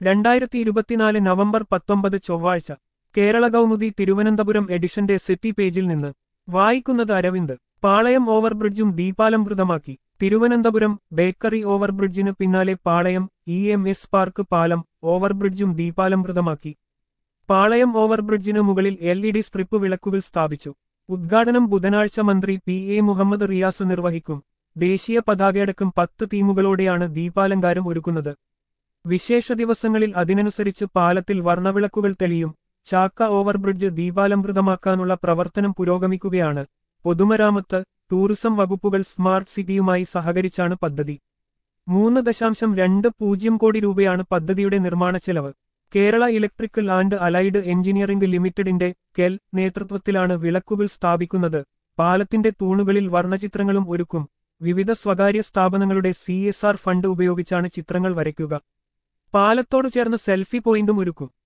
രണ്ടായിരത്തി ഇരുപത്തിനാല് നവംബർ പത്തൊമ്പത് ചൊവ്വാഴ്ച കേരള കൗമുദി തിരുവനന്തപുരം എഡിഷന്റെ സിറ്റി പേജിൽ നിന്ന് വായിക്കുന്നത് അരവിന്ദ് പാളയം ഓവർബ്രിഡ്ജും ദീപാലംകൃതമാക്കി തിരുവനന്തപുരം ബേക്കറി ഓവർബ്രിഡ്ജിന് പിന്നാലെ Palayam E M S park പാലം ഓവർബ്രിഡ്ജും ദീപാലംകൃതമാക്കി പാളയം ഓവർബ്രിഡ്ജിന് മുകളിൽ എൽ ഇ ഡി സ്ട്രിപ്പ് വിളക്കുകൾ സ്ഥാപിച്ചു ഉദ്ഘാടനം ബുധനാഴ്ച മന്ത്രി പി എ മുഹമ്മദ് റിയാസ് നിർവഹിക്കും ദേശീയ പതാകയടക്കം പത്ത് തീമുകളോടെയാണ് ദീപാലങ്കാരം ഒരുക്കുന്നത് വിശേഷ ദിവസങ്ങളിൽ അതിനനുസരിച്ച് പാലത്തിൽ വർണ്ണവിളക്കുകൾ തെളിയും ചാക്ക ഓവർബ്രിഡ്ജ് ദീപാലംകൃതമാക്കാനുള്ള പ്രവർത്തനം പുരോഗമിക്കുകയാണ് പൊതുമരാമത്ത് ടൂറിസം വകുപ്പുകൾ സ്മാർട്ട് സിറ്റിയുമായി സഹകരിച്ചാണ് പദ്ധതി മൂന്ന് ദശാംശം രണ്ട് പൂജ്യം കോടി രൂപയാണ് പദ്ധതിയുടെ നിർമ്മാണ ചെലവ് Kerala electrical and allied engineering ലിമിറ്റഡിന്റെ കെൽ നേതൃത്വത്തിലാണ് വിളക്കുകൾ സ്ഥാപിക്കുന്നത് പാലത്തിന്റെ തൂണുകളിൽ വർണ്ണചിത്രങ്ങളും ഒരുക്കും വിവിധ സ്വകാര്യ സ്ഥാപനങ്ങളുടെ സി ഫണ്ട് ഉപയോഗിച്ചാണ് ചിത്രങ്ങൾ വരയ്ക്കുക പാലത്തോട് ചേർന്ന് സെൽഫി പോയിന്റും ഒരുക്കും